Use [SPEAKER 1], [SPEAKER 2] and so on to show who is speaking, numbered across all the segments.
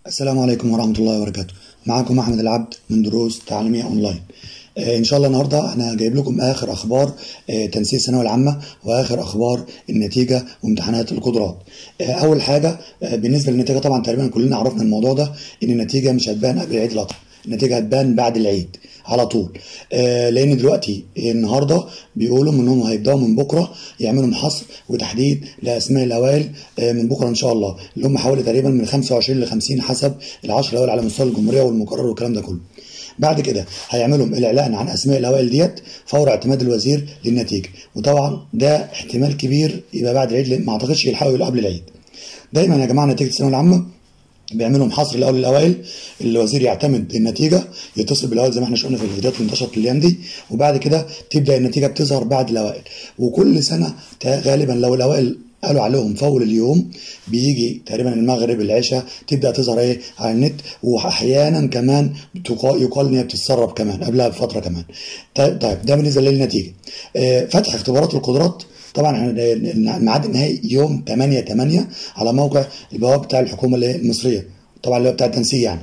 [SPEAKER 1] السلام عليكم ورحمة الله وبركاته معكم أحمد العبد من دروس تعليمية أونلاين آه، إن شاء الله النهاردة أنا جايب لكم آخر أخبار آه، تنسيق الثانوية العامة وآخر أخبار النتيجة وامتحانات القدرات آه، أول حاجة آه، بالنسبة للنتيجة طبعا تقريبا كلنا عرفنا الموضوع ده إن النتيجة مش هتبان قبل عيد الأضحى النتيجة هتبان بعد العيد على طول آه لان دلوقتي النهارده بيقولوا انهم هيبداوا من بكره يعملوا محصر وتحديد لاسماء الاوائل آه من بكره ان شاء الله اللي هم حوالي تقريبا من 25 ل 50 حسب العشر الاوائل على مستوى الجمهوريه والمقرر والكلام ده كله بعد كده هيعملوا الاعلان عن اسماء الاوائل ديت فور اعتماد الوزير للنتيجه وطبعا ده احتمال كبير يبقى بعد العيد لأن ما اعتقدش يلحقوا يبقى قبل العيد دايما يا جماعه نتيجه الثانويه العامه بيعملوا محاصر الاول للاوائل الوزير يعتمد النتيجه يتصل بالاوائل زي ما احنا شفنا في الفيديوهات اللي انتشرت الايام دي وبعد كده تبدا النتيجه بتظهر بعد الاوائل وكل سنه غالبا لو الاوائل قالوا عليهم فول اليوم بيجي تقريبا المغرب العشاء تبدا تظهر ايه على النت واحيانا كمان يقال ان هي بتتسرب كمان قبلها بفتره كمان طيب طيب ده بالنسبه للنتيجه آه فتح اختبارات القدرات طبعا الميعاد النهائي يوم 8 8 على موقع البوابه بتاع الحكومه المصريه طبعا اللي هو بتاع التنسيق يعني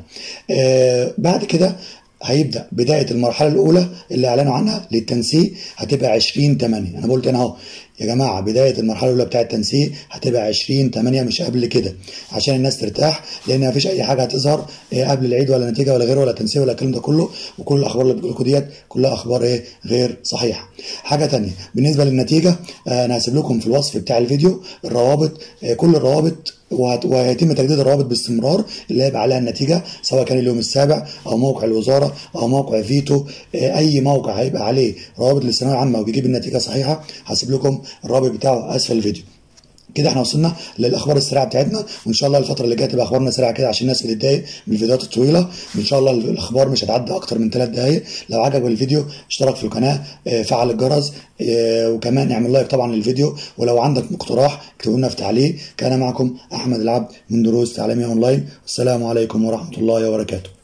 [SPEAKER 1] آه بعد كده هيبدا بدايه المرحله الاولى اللي اعلنوا عنها للتنسيق هتبقى 20 8 انا قلت هنا اهو يا جماعه بدايه المرحله الاولى بتاعه التنسيق هتبقى 20 8 مش قبل كده عشان الناس ترتاح لان مفيش اي حاجه هتظهر قبل العيد ولا نتيجه ولا غيره ولا تنسيق ولا الكلام ده كله وكل الاخبار اللي بتقول لكم ديت كلها اخبار ايه غير صحيحه حاجه ثانيه بالنسبه للنتيجه انا هسيب لكم في الوصف بتاع الفيديو الروابط كل الروابط وهيتم تجديد الروابط باستمرار اللي هيبقى عليها النتيجه سواء كان اليوم السابع او موقع الوزاره او موقع فيتو اي موقع هيبقى عليه روابط للثانويه العامه وبيجيب النتيجه صحيحه هسيب لكم الرابط بتاعه اسفل الفيديو كده احنا وصلنا للاخبار السريعه بتاعتنا وان شاء الله الفتره اللي جايه تبقى اخبارنا سريعه كده عشان الناس بتتضايق من الفيديوهات الطويله ان شاء الله الاخبار مش هتعدي اكتر من ثلاث دقائق لو عجبك الفيديو اشترك في القناه فعل الجرس وكمان اعمل لايك طبعا للفيديو ولو عندك مقترح اكتبوا لنا في تعليق كان معكم احمد العبد من دروس تعليميه اونلاين والسلام عليكم ورحمه الله وبركاته